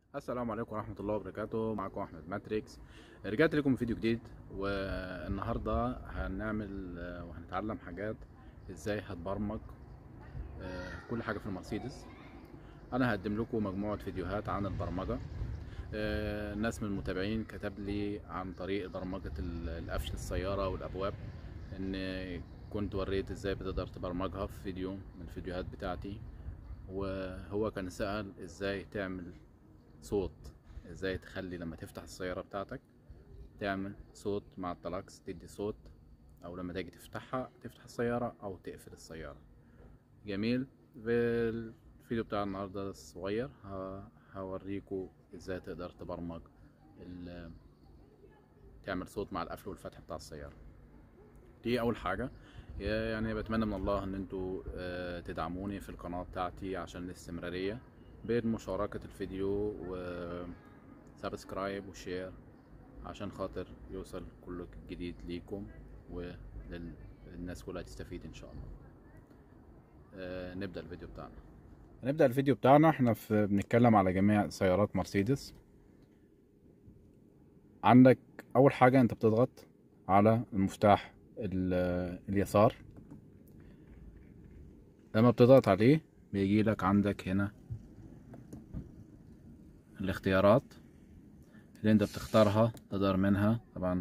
السلام عليكم ورحمة الله وبركاته معكم أحمد ماتريكس رجعت لكم فيديو جديد والنهاردة هنعمل وهنتعلم حاجات ازاي هتبرمج آه، كل حاجة في المرسيدس أنا هقدم لكم مجموعة فيديوهات عن البرمجة آه، ناس من المتابعين كتب لي عن طريق برمجة ال- القفش السيارة والأبواب إن كنت وريت ازاي بتقدر تبرمجها في فيديو من الفيديوهات بتاعتي وهو كان سأل ازاي تعمل صوت ازاي تخلي لما تفتح السيارة بتاعتك تعمل صوت مع الطلاكس تدي صوت او لما تيجي تفتحها تفتح السيارة او تقفل السيارة جميل في الفيديو بتاع النهاردة الصغير ه- هوريكم ازاي تقدر تبرمج ال- تعمل صوت مع القفل والفتح بتاع السيارة دي اول حاجة يعني بتمنى من الله ان انتوا آه، تدعموني في القناة بتاعتي عشان الاستمرارية بمشاركة الفيديو وسبسكرايب وشير عشان خاطر يوصل كل جديد ليكم وللناس كلها تستفيد ان شاء الله آه، نبدأ الفيديو بتاعنا نبدأ الفيديو بتاعنا احنا في بنتكلم على جميع سيارات مرسيدس عندك اول حاجة انت بتضغط على المفتاح ال- اليسار لما بتضغط عليه بيجي لك عندك هنا الاختيارات اللي انت بتختارها تقدر منها طبعا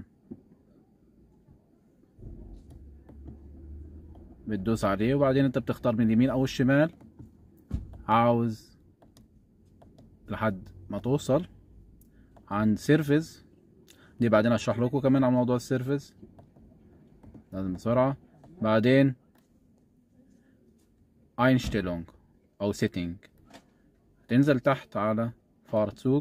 بتدوس عليه وبعدين انت بتختار من اليمين او الشمال عاوز لحد ما توصل عند سيرفيس دي بعدين اشرح لكم كمان عن موضوع السيرفيس لازم بسرعة بعدين اينشتيلونج او سيتنج تنزل تحت على فارتسوق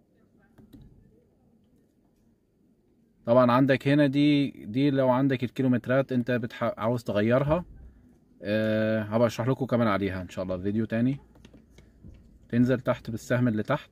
طبعا عندك هنا دي دي لو عندك الكيلومترات انت بتح... عاوز تغيرها أه هبقى اشرح لكم كمان عليها ان شاء الله في فيديو تاني تنزل تحت بالسهم اللي تحت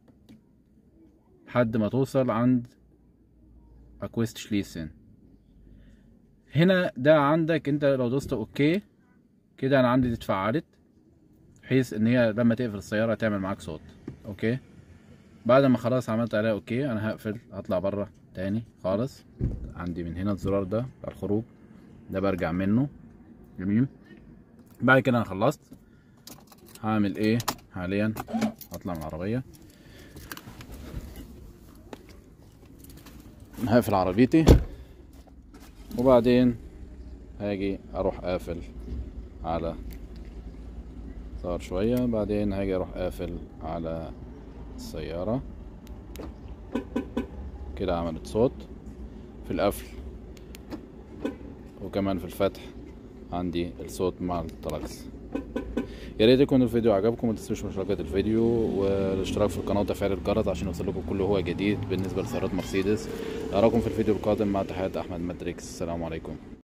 لحد ما توصل عند اكويست شليسن هنا ده عندك انت لو دوست اوكي كده انا عندي دي اتفعلت بحيث ان هي لما تقفل السياره تعمل معاك صوت اوكي بعد ما خلاص عملت عليها اوكي انا هقفل هطلع بره تاني خالص عندي من هنا الزرار ده بتاع الخروج ده برجع منه جميل بعد كده انا خلصت هعمل ايه حاليا هطلع من العربيه هقفل عربيتي وبعدين هاجي اروح قافل على صار شوية بعدين هاجي اروح قافل على السيارة كده عملت صوت في القفل وكمان في الفتح عندي الصوت مع التراكس يا ريت يكون الفيديو عجبكم ما تنسوش مشاركة الفيديو والاشتراك في القناة وتفعيل الجرس عشان يوصلكم كل هو جديد بالنسبة لسيارات مرسيدس اراكم في الفيديو القادم مع تحيات احمد ماتريكس السلام عليكم